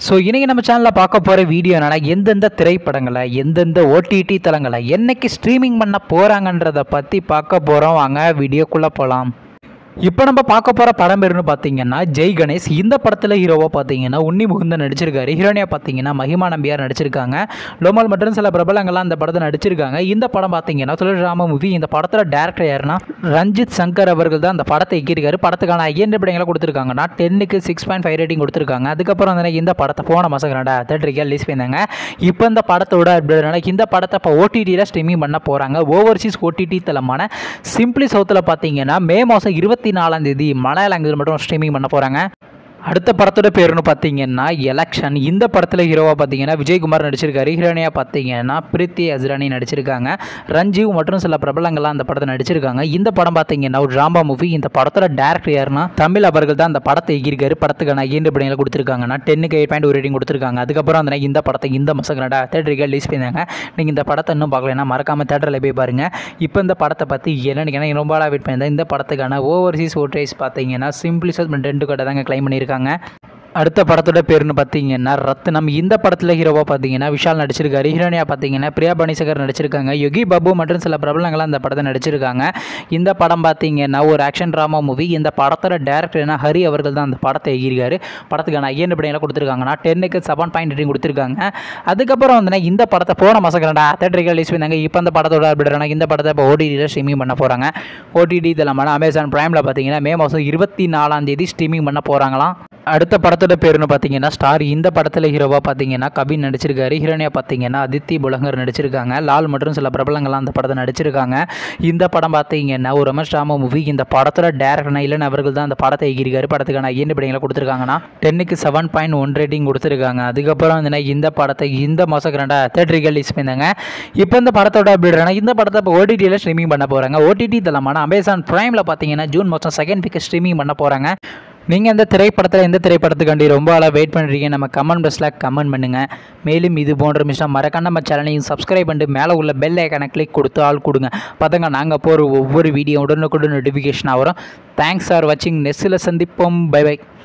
so இன்றைக்கி நம்ம சேனலில் பார்க்க போகிற வீடியோ என்னன்னா எந்தெந்த திரைப்படங்களை எந்தெந்த ஓடிடி தளங்களை என்னைக்கு ஸ்ட்ரீமிங் பண்ண போகிறாங்கன்றதை பற்றி பார்க்க போகிறோம் வாங்க வீடியோக்குள்ளே போகலாம் இப்போ நம்ம பார்க்க போகிற படம் பேருன்னு பார்த்தீங்கன்னா ஜெய் கணேஷ் இந்த படத்தில் ஹீரோவாக பார்த்தீங்கன்னா உன்னி முகுந்தன் நடிச்சிருக்காரு ஹீரோனியாக பார்த்தீங்கன்னா மகிமா நம்பியார் நடிச்சிருக்காங்க லோமல் மற்றும் சில பிரபலங்கள்லாம் இந்த படத்தை நடிச்சிருக்காங்க இந்த படம் பார்த்தீங்கன்னா தொழில் ராம மூவி இந்த படத்தோட டேரக்டர் யாருன்னா ரஞ்சித் சங்கர் அவர்கள் தான் அந்த படத்தை இயக்கியிருக்காரு படத்துக்கான ஐஎன்டி படங்களை கொடுத்துருக்காங்கன்னா டென்னுக்கு சிக்ஸ் பாயிண்ட் ஃபைவ் ரேட்டிங் கொடுத்துருக்காங்க அதுக்கப்புறம் வந்து இந்த படத்தை போன மாதம் கனடா தேட்டருக்கு ரிலீஸ் பண்ணியிருந்தாங்க இப்போ இந்த படத்தோட update இந்த படத்தை இப்போ ஓடிடியில் ஸ்ட்ரீமிங் பண்ண போகிறாங்க ஓவர்சீஸ் ஓடிடி தளமான சிம்பிளி சவுத்தில் பார்த்தீங்கன்னா மே மாதம் இருபத்தி நாலாம் தேதி மலையாளங்கள் மட்டும் ஸ்ட்ரீமிங் பண்ண போகிறாங்க அடுத்த படத்தோட பேருன்னு பார்த்தீங்கன்னா எலெக்ஷன் இந்த படத்தில் ஹீரோவாக பார்த்தீங்கன்னா விஜயகுமார் நடிச்சிருக்காரு ஹீரோனியாக பார்த்தீங்கன்னா பிரீத்தி அஸ்ரானி நடிச்சிருக்காங்க ரஞ்சீவ் மற்றும் சில பிரபலங்கள்லாம் அந்த படத்தை நடிச்சிருக்காங்க இந்த படம் பார்த்தீங்கன்னா ஒரு ட்ராமா மூவி இந்த படத்தோட டேரக்டர் யாருன்னா தமிழ் அவர்கள் தான் அந்த படத்தை இயக்கியிருக்காரு படத்துக்கான ஐந்து படங்களை கொடுத்துருக்காங்கன்னா டென்னுக்கு எயிட் பாயிண்ட் ஒரு ரேட்டிங் கொடுத்துருக்காங்க அதுக்கப்புறம் அந்த இந்த படத்தை இந்த மாதம் கனடா தேட்டருக்கு ரிலீஸ் பண்ணியிருந்தாங்க நீங்கள் இந்த படத்தை இன்னும் பார்க்கலன்னா மறக்காமல் தேட்டரில் போய் பாருங்கள் இப்போ இந்த படத்தை பற்றி என்னன்னு கேட்டால் ரொம்ப நாளாக வெயிட் பண்ணியிருந்தேன் இந்த படத்துக்கான ஓவர்சீஸ் ஓட்ரேஸ் பார்த்தீங்கன்னா சிம்பிளி ரெண்டு கடை தாங்க க்ளைம் பண்ணியிருக்காங்க அடுத்த படத்தோட பேருன்னு பார்த்தீங்கன்னா ரத்னம் இந்த படத்தில் ஹீரோவாக பார்த்தீங்கன்னா விஷால் நடிச்சிருக்காரு ஹீரோனியாக பார்த்தீங்கன்னா பிரியா பனிசகர் நடிச்சிருக்காங்க யோகி பாபு மற்றும் சில பிரபலங்களாம் இந்த படத்தை நடிச்சிருக்காங்க இந்த படம் பார்த்தீங்கன்னா ஒரு ஆக்ஷன் ட்ராமா மூவி இந்த படத்தோட டேரக்டர்னா ஹரி அவர்கள் தான் அந்த படத்தை எழுதியிருக்காரு படத்துக்கான ஐயன் படையெல்லாம் கொடுத்துருக்காங்கன்னா டென்னுக்கு செவன் பாயிண்ட் ரேட்டிங் கொடுத்துருக்காங்க அதுக்கப்புறம் வந்து இந்த படத்தை போன மாதம் கனடா தேட்டருக்கு ரிலீஸ் பண்ணாங்க இப்போ அந்த படத்தோட அப்டேட் இந்த படத்தை இப்போ ஓடிடியில் ஸ்ட்ரீமிங் பண்ண போகிறாங்க ஓடிடி தளமான அமேசான் ப்ரைமில் பார்த்தீங்கன்னா மே மாதம் இருபத்தி நாலாம் தேதி ஸ்ட்ரீமிங் பண்ண போகிறாங்களாம் அடுத்த படத்தோட பேருன்னு பார்த்தீங்கன்னா ஸ்டார் இந்த படத்தில் ஹீரோவாக பார்த்தீங்கன்னா கபின் நடிச்சிருக்காரு ஹீரோனியாக பார்த்தீங்கன்னா அதித்தி புலங்கர் நடிச்சிருக்காங்க லால் மற்றும் சில பிரபலங்கள்லாம் அந்த படத்தை நடிச்சிருக்காங்க இந்த படம் பார்த்தீங்கன்னா ஒரு ரமேஷ் ராம மூவி இந்த படத்தோட டேரக்டர் இல்லைன்னு அவர்கள் தான் அந்த படத்தை இயக்கியிருக்காரு படத்துக்கான ஐந்து படங்களை கொடுத்துருக்காங்கன்னா டென்னுக்கு செவன் பாயிண்ட் ஒன் ரேட்டிங் கொடுத்துருக்காங்க அதுக்கப்புறம் வந்து இந்த படத்தை இந்த மாதம் ரெண்டா தேட்டருக்கு ரிலீஸ் பண்ணியிருந்தாங்க இப்போ இந்த படத்தோட அப்டேட் இந்த படத்தை இப்போ ஓடிடியில் ஸ்ட்ரீமிங் பண்ண போகிறாங்க ஓடிடி தளமான அமேசான் ப்ரைமில் பார்த்தீங்கன்னா ஜூன் மாதம் செகண்ட் வீக் ஸ்ட்ரீமிங் பண்ண போகிறாங்க நீங்கள் இந்த திரைப்படத்தில் எந்த திரைப்படத்துக்காண்டி ரொம்ப ஆளாக வெயிட் பண்ணுறீங்க நம்ம கமெண்ட் பாக்ஸில் கமெண்ட் பண்ணுங்கள் மேலும் இது போன்ற மிஷம் மறக்காம நம்ம சேனலையும் சப்ஸ்கிரைப் பண்ணிட்டு மேலே உள்ள பெல் ஐக்கானை கிளிக் கொடுத்து ஆள் கொடுங்க பார்த்துங்க நாங்கள் போகிற ஒவ்வொரு வீடியோ உடனுக்குடன் நோட்டிஃபிகேஷன் வரும் தேங்க்ஸ் ஃபார் வாட்சிங் நெஸ்ஸில் சந்திப்போம் பை பை